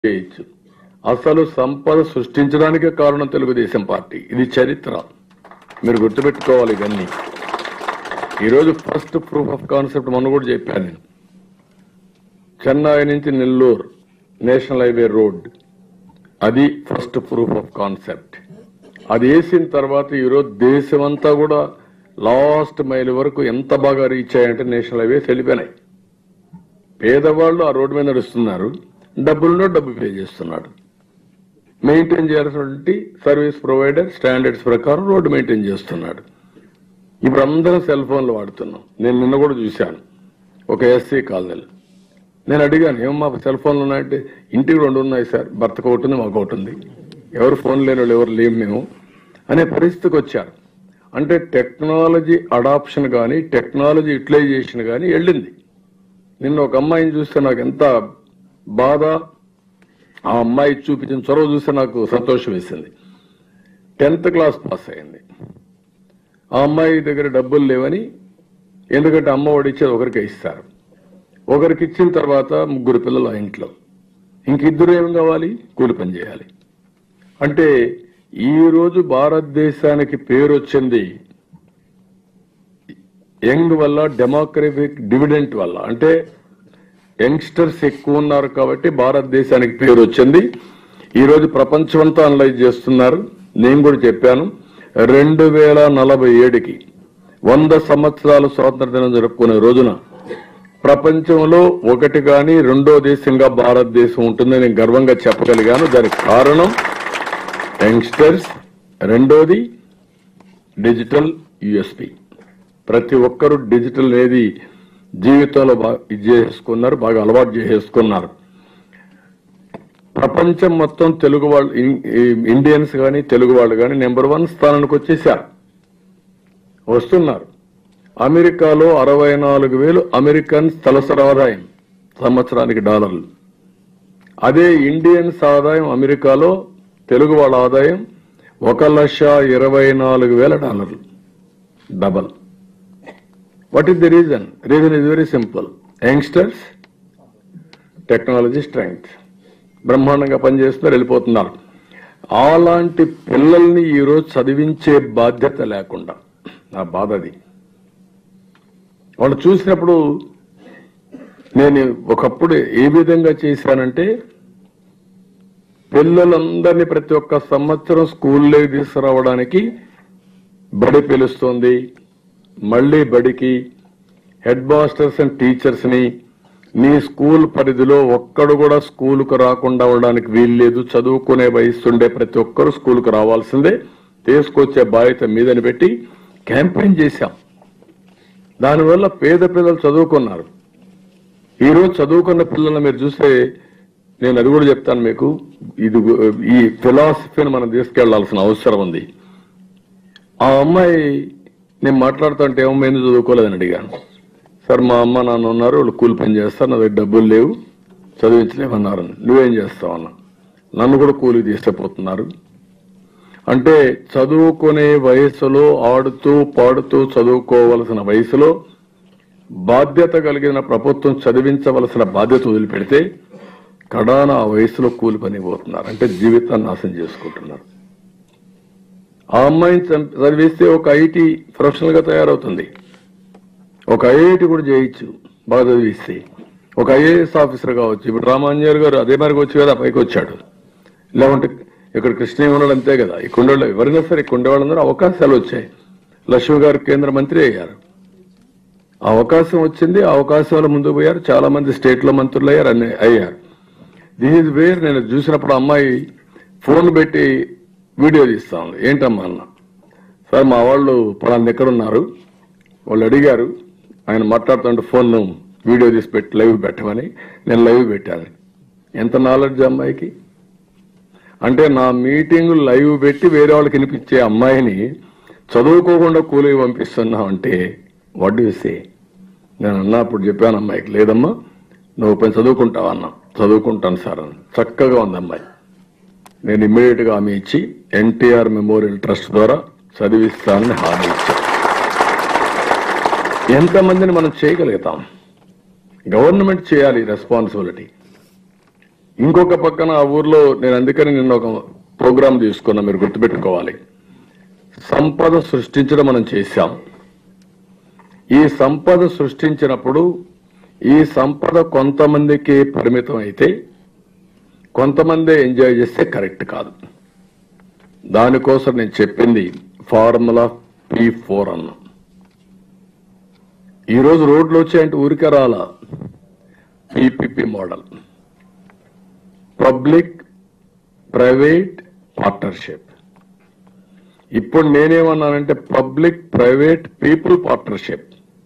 చేయొచ్చు అసలు సంపద సృష్టించడానికే కారణం తెలుగుదేశం పార్టీ ఇది చరిత్ర మీరు గుర్తుపెట్టుకోవాలి ఇవన్నీ ఈరోజు ఫస్ట్ ప్రూఫ్ ఆఫ్ కాన్సెప్ట్ మొన్న కూడా చెప్పాను నేను చెన్నై నుంచి నెల్లూరు నేషనల్ హైవే రోడ్ అది ఫస్ట్ ప్రూఫ్ ఆఫ్ కాన్సెప్ట్ అది వేసిన తర్వాత ఈరోజు దేశమంతా కూడా లాస్ట్ మైల్ వరకు ఎంత బాగా రీచ్ అయ్యాయంటే నేషనల్ హైవేస్ వెళ్ళిపోయినాయి పేదవాళ్ళు ఆ రోడ్డు మీద నడుస్తున్నారు డబ్బులున్నో డబ్బు పే చేస్తున్నాడు మెయింటైన్ చేయాల్సినటువంటి సర్వీస్ ప్రొవైడర్ స్టాండర్డ్స్ ప్రకారం రోడ్డు మెయింటైన్ చేస్తున్నాడు ఇప్పుడు అందరం సెల్ ఫోన్లు వాడుతున్నాం నేను నిన్న కూడా చూశాను ఒక ఎస్సీ కాలనీలో నేను అడిగాను ఏం మా సెల్ ఫోన్లు ఉన్నాయంటే ఇంటికి రెండు ఉన్నాయి సార్ భర్తకు ఒకటి ఉంది మాకు ఒకటి ఉంది ఎవరు ఫోన్ లేని వాళ్ళు ఎవరు లేము మేము అనే పరిస్థితికి వచ్చారు అంటే టెక్నాలజీ అడాప్షన్ కానీ టెక్నాలజీ యూటిలైజేషన్ కానీ వెళ్ళింది నిన్న ఒక అమ్మాయిని చూస్తే నాకు ఎంత బాధ ఆ అమ్మాయి చూపించిన చొరవ చూస్తే నాకు సంతోషం వేసింది టెన్త్ క్లాస్ పాస్ అయింది ఆ అమ్మాయి దగ్గర డబ్బులు లేవని ఎందుకంటే అమ్మ వాడు ఇచ్చేది ఒకరికే ఇస్తారు ఒకరికి ఇచ్చిన తర్వాత ముగ్గురు పిల్లలు ఆ ఇంట్లో ఇంకిద్దరు ఏం కావాలి కూలి పని చేయాలి అంటే ఈ రోజు భారతదేశానికి పేరు వచ్చింది యంగ్ వల్ల డెమోక్రటిక్ డివిడెంట్ వల్ల అంటే యంగ్స్టర్స్ ఎక్కువ ఉన్నారు కాబట్టి భారతదేశానికి పేరు వచ్చింది ఈ రోజు ప్రపంచమంతా అనలైజ్ చేస్తున్నారు నేను కూడా చెప్పాను రెండు వేల నలభై ఏడుకి వంద సంవత్సరాలు స్వాతంత్ర దినం జరుపుకునే రోజున ప్రపంచంలో ఒకటి గాని రెండో దేశంగా భారతదేశం ఉంటుందని నేను గర్వంగా చెప్పగలిగాను దానికి కారణం యంగ్స్టర్స్ రెండోది డిజిటల్ యుఎస్పి ప్రతి ఒక్కరూ డిజిటల్ అనేది జీవితంలో బాగా ఇది చేసుకున్నారు బాగా అలవాటు చేసేసుకున్నారు ప్రపంచం మొత్తం తెలుగు వాళ్ళు ఇన్- ఈ ఇండియన్స్ కానీ తెలుగు వాళ్ళు కానీ నెంబర్ వన్ స్థానానికి వచ్చేసారు వస్తున్నారు అమెరికాలో అరవై నాలుగు వేలు అమెరికన్ తలసరి ఆదాయం సంవత్సరానికి డాలర్లు అదే ఇండియన్స్ ఆదాయం అమెరికాలో తెలుగు వాళ్ళ ఆదాయం ఒక లక్ష ఇరవై నాలుగు వేల డాలర్లు double what is the reason reason is very simple youngsters technology strength బ్రహ్మాండంగా పనిచేస్తున్నారు వెళ్ళిపోతున్నారు అలాంటి పిల్లల్ని ఈరోజు చదివించే బాధ్యత లేకుండా నా బాధ అది వాళ్ళు చూసినప్పుడు నేను ఒకప్పుడు ఏ విధంగా చేశానంటే పిల్లలందరినీ ప్రతి ఒక్క సంవత్సరం స్కూల్లోకి తీసుకురావడానికి బడి పిలుస్తోంది మళ్ళీ బడికి హెడ్ మాస్టర్స్ అండ్ టీచర్స్ ని నీ స్కూల్ పరిధిలో ఒక్కడు కూడా స్కూలుకు రాకుండా ఉండడానికి వీల్లేదు చదువుకునే వయసుండే ప్రతి ఒక్కరు స్కూలుకు రావాల్సిందే తీసుకొచ్చే బాధ్యత మీదని పెట్టి క్యాంపెయిన్ చేశాం దానివల్ల పేద పిల్లలు చదువుకున్నారు ఈరోజు చదువుకున్న పిల్లల్ని మీరు చూస్తే నేను అది కూడా చెప్తాను మీకు ఇది ఈ ఫిలాసఫీని మనం తీసుకెళ్లాల్సిన అవసరం ఉంది ఆ అమ్మాయి నేను మాట్లాడుతుంటే ఏమో ఎందుకు చదువుకోలేదని అడిగాను సార్ మా అమ్మ నాన్న ఉన్నారు వాళ్ళు కూలి పని చేస్తారు నా దగ్గర డబ్బులు లేవు చదివించలేమన్నారు నువ్వేం చేస్తావు అన్న నన్ను కూడా కూలి తీసుకుపోతున్నారు అంటే చదువుకునే వయసులో ఆడుతూ పాడుతూ చదువుకోవలసిన వయసులో బాధ్యత కలిగిన ప్రభుత్వం చదివించవలసిన బాధ్యత వదిలిపెడితే కడాన ఆ వయసులో కూలి పని పోతున్నారు అంటే జీవితాన్ని నాశనం చేసుకుంటున్నారు ఆ అమ్మాయిని చంప- చదివిస్తే ఒక ఐటీ ప్రొఫెషనల్ గా తయారవుతుంది ఒక ఐఐటి కూడా చేయొచ్చు బాగా చదివిస్తే ఒక ఐఏఎస్ ఆఫీసర్ కావచ్చు ఇప్పుడు రామాంజర్ గారు అదే మరికి వచ్చి కదా పైకి వచ్చాడు లేకుంటే ఇక్కడ కృష్ణ ఉన్నాడు అంతే కదా ఈ కుండోళ్ళు ఎవరైనా సరే ఈ కుండేవాళ్ళందరూ అవకాశాలు వచ్చాయి లక్ష్మి గారు కేంద్ర మంత్రి అయ్యారు ఆ అవకాశం వచ్చింది ఆ అవకాశాలు ముందుకు పోయారు చాలా మంది స్టేట్ లో మంత్రులు అయ్యారు అన్ని అయ్యారు దిస్ ఇస్ వేర్ నేను చూసినప్పుడు అమ్మాయి ఫోన్ పెట్టి వీడియో తీస్తా ఉంది ఏంటమ్మా అన్న సార్ మా వాళ్ళు పలానా ఎక్కడ ఉన్నారు వాళ్ళు అడిగారు ఆయన మాట్లాడుతుంటే ఫోన్ వీడియో తీసి పెట్టి లైవ్ పెట్టమని నేను లైవ్ పెట్టాను ఎంత నాలెడ్జ్ అమ్మాయికి అంటే నా మీటింగ్ లైవ్ పెట్టి వేరే వాళ్ళకి వినిపించే అమ్మాయిని చదువుకోకుండా కూలికి పంపిస్తున్నావు అంటే వాట్ యు సే నేను అన్నా అప్పుడు చెప్పాను అమ్మాయికి లేదమ్మా నువ్వు పని చదువుకుంటావా అన్నా చదువుకుంటాను సార్ అని చక్కగా ఉంది అమ్మాయి నేను ఇమ్మీడియట్ గా ఆమె ఇచ్చి ఎన్టీఆర్ మెమోరియల్ ట్రస్ట్ ద్వారా చదివిస్తానని హామీ ఇచ్చాను ఎంతమందిని మనం చేయగలుగుతాం గవర్నమెంట్ చేయాలి రెస్పాన్సిబిలిటీ ఇంకొక పక్కన ఆ ఊర్లో నేను అందుకని నిన్న ఒక ప్రోగ్రాం తీసుకున్నా మీరు గుర్తుపెట్టుకోవాలి సంపద సృష్టించడం మనం చేశాం ఈ సంపద సృష్టించినప్పుడు ఈ సంపద కొంతమందికి పరిమితం అయితే కొంతమంది ఎంజాయ్ చేస్తే కరెక్ట్ కాదు దానికోసం నేను చెప్పింది ఫార్ములా పి ఫోర్ అన్న ఈరోజు రోడ్లు వచ్చాయంటే ఊరికే రాలా PPP model public private partnership ఇప్పుడు నేనేమన్నానంటే పబ్లిక్ ప్రైవేట్ పీపుల్ పార్ట్నర్షిప్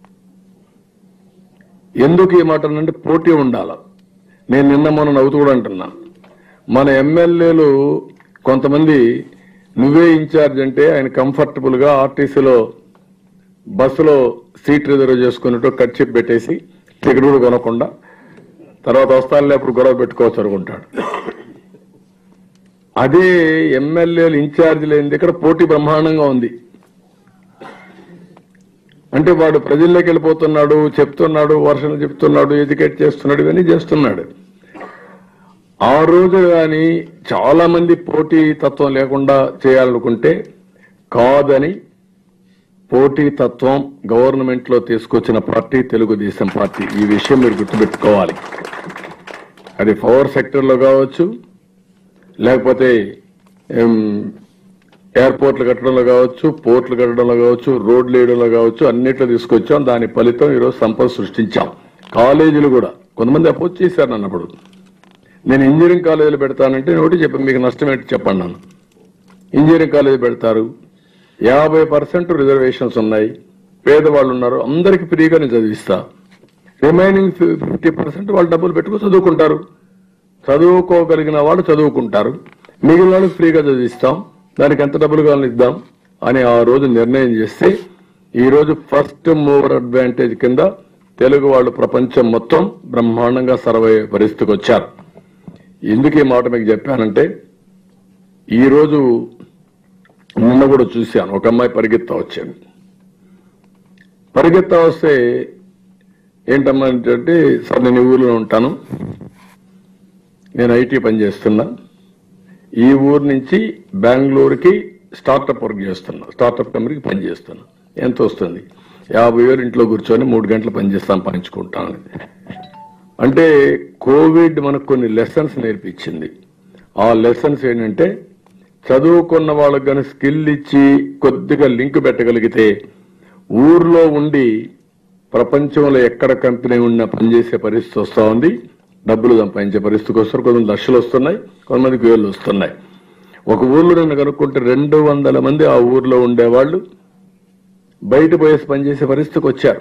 ఎందుకు ఈ మాట అంటే పోటీ ఉండాల నేను నిన్న మొన్న నవ్వుతూ కూడా అంటున్నా మన ఎమ్మెల్యేలు కొంతమంది నువ్వే ఇన్ఛార్జ్ అంటే ఆయన కంఫర్టబుల్ గా ఆర్టీసీలో బస్సులో సీట్ రిజర్వ్ చేసుకున్నట్టు కట్ చెప్పి పెట్టేసి టికెట్ కూడా కొనకుండా తర్వాత వస్తానులే అప్పుడు గొడవ పెట్టుకోవచ్చు అనుకుంటాడు అదే ఎమ్మెల్యేలు ఇన్ఛార్జ్ లేనిది ఇక్కడ పోటీ బ్రహ్మాండంగా ఉంది అంటే వాడు ప్రజల్లోకి వెళ్ళిపోతున్నాడు చెప్తున్నాడు వర్షాలు చెప్తున్నాడు ఎడ్యుకేట్ చేస్తున్నాడు ఇవన్నీ చేస్తున్నాడు ఆ రోజు కానీ చాలా మంది పోటీ తత్వం లేకుండా చేయాలనుకుంటే కాదని పోటీ తత్వం గవర్నమెంట్ లో తీసుకొచ్చిన పార్టీ తెలుగుదేశం పార్టీ ఈ విషయం మీరు గుర్తుపెట్టుకోవాలి అది పవర్ సెక్టర్ లో కావచ్చు లేకపోతే ఏం, ఎయిర్పోర్ట్లు కట్టడంలో కావచ్చు పోర్ట్లు కట్టడంలో కావచ్చు రోడ్లు వేయడంలో కావచ్చు అన్నిట్లో తీసుకొచ్చాం దాని ఫలితం ఈరోజు సంపద సృష్టించాం కాలేజీలు కూడా కొంతమంది అపోజ్ చేశారు అన్నప్పుడు నేను ఇంజనీరింగ్ కాలేజీలు పెడతానంటే నేను ఒకటి చెప్పాను మీకు నష్టం ఏంటి చెప్పండి నన్ను ఇంజనీరింగ్ కాలేజీ పెడతారు యాభై పర్సెంట్ రిజర్వేషన్స్ ఉన్నాయి పేదవాళ్ళు ఉన్నారు అందరికి ఫ్రీగా నేను చదివిస్తా రిమైనింగ్ ఫిఫ్టీ పర్సెంట్ వాళ్ళు డబ్బులు పెట్టుకుని చదువుకుంటారు చదువుకోగలిగిన వాళ్ళు చదువుకుంటారు మిగిలిన వాళ్ళకి ఫ్రీగా చదివిస్తాం దానికి ఎంత డబ్బులు కావాలని ఇద్దాం అని ఆ రోజు నిర్ణయం చేస్తే ఈ రోజు ఫస్ట్ మూవర్ అడ్వాంటేజ్ కింద తెలుగు వాళ్ళు ప్రపంచం మొత్తం బ్రహ్మాండంగా సర్వ్ అయ్యే పరిస్థితికి వచ్చారు ఎందుకు ఈ మాట మీకు చెప్పానంటే ఈ రోజు నిన్న కూడా చూశాను ఒక అమ్మాయి పరిగెత్తా వచ్చాను పరిగెత్తా వస్తే ఏంటమ్మా అంటే సార్ నేను ఈ ఊర్లో ఉంటాను నేను ఐటీ పని చేస్తున్నా ఈ ఊరు నుంచి బెంగళూరుకి స్టార్టప్ వర్క్ చేస్తున్నా స్టార్టప్ కంపెనీకి పని చేస్తున్నా ఎంత వస్తుంది యాభై వేలు ఇంట్లో కూర్చొని మూడు గంటలు పని చేసి సంపాదించుకుంటాను అంటే కోవిడ్ మనకు కొన్ని లెసన్స్ నేర్పించింది ఆ లెసన్స్ ఏంటంటే చదువుకున్న వాళ్ళకి కానీ స్కిల్ ఇచ్చి కొద్దిగా లింక్ పెట్టగలిగితే ఊర్లో ఉండి ప్రపంచంలో ఎక్కడ కంపెనీ ఉన్నా పనిచేసే పరిస్థితి వస్తూ ఉంది డబ్బులు సంపాదించే పరిస్థితికి వస్తారు కొంతమంది లక్షలు వస్తున్నాయి కొంతమందికి వేలు వస్తున్నాయి ఒక ఊర్లో నేను కనుక్కుంటే రెండు వందల మంది ఆ ఊర్లో ఉండేవాళ్ళు బయట పోయేసి పనిచేసే పరిస్థితికి వచ్చారు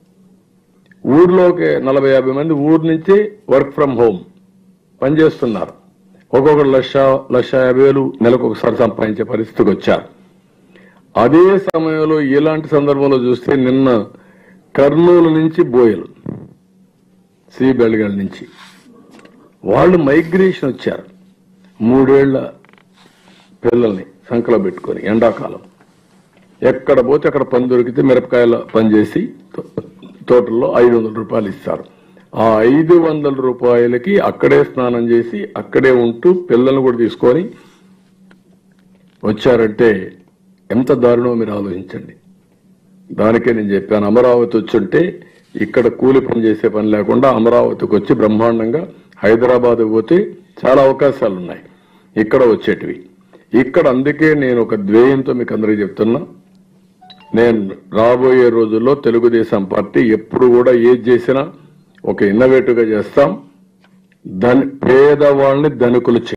ఊర్లోకి నలభై యాభై మంది ఊరు నుంచి వర్క్ ఫ్రం హోమ్ పనిచేస్తున్నారు ఒక్కొక్కరు లక్ష లక్ష యాభై వేలు నెలకు ఒకసారి సంపాదించే పరిస్థితికి వచ్చారు అదే సమయంలో ఇలాంటి సందర్భంలో చూస్తే నిన్న కర్నూలు నుంచి బోయలు సి బెల్గల్ నుంచి వాళ్ళు మైగ్రేషన్ వచ్చారు మూడేళ్ల పిల్లల్ని సంకలో పెట్టుకొని ఎండాకాలం ఎక్కడ పోతే అక్కడ పని దొరికితే మిరపకాయల పని చేసి తో- తోటల్లో ఐదు వందల రూపాయలు ఇస్తారు ఆ ఐదు వందల రూపాయలకి అక్కడే స్నానం చేసి అక్కడే ఉంటూ పిల్లల్ని కూడా తీసుకొని వచ్చారంటే ఎంత దారుణమో మీరు ఆలోచించండి దానికే నేను చెప్పాను అమరావతి వచ్చుంటే ఇక్కడ కూలి పని చేసే పని లేకుండా అమరావతికి వచ్చి బ్రహ్మాండంగా హైదరాబాద్ పోతే చాలా అవకాశాలు ఉన్నాయి ఇక్కడ వచ్చేటివి ఇక్కడ అందుకే నేను ఒక ద్వేయంతో మీకు అందరికీ చెప్తున్నా నేను రాబోయే రోజుల్లో తెలుగుదేశం పార్టీ ఎప్పుడు కూడా ఏది చేసినా ఒక ఇన్నోవేటివ్ గా చేస్తాం ధని పేదవాళ్ళని ధనికులు చే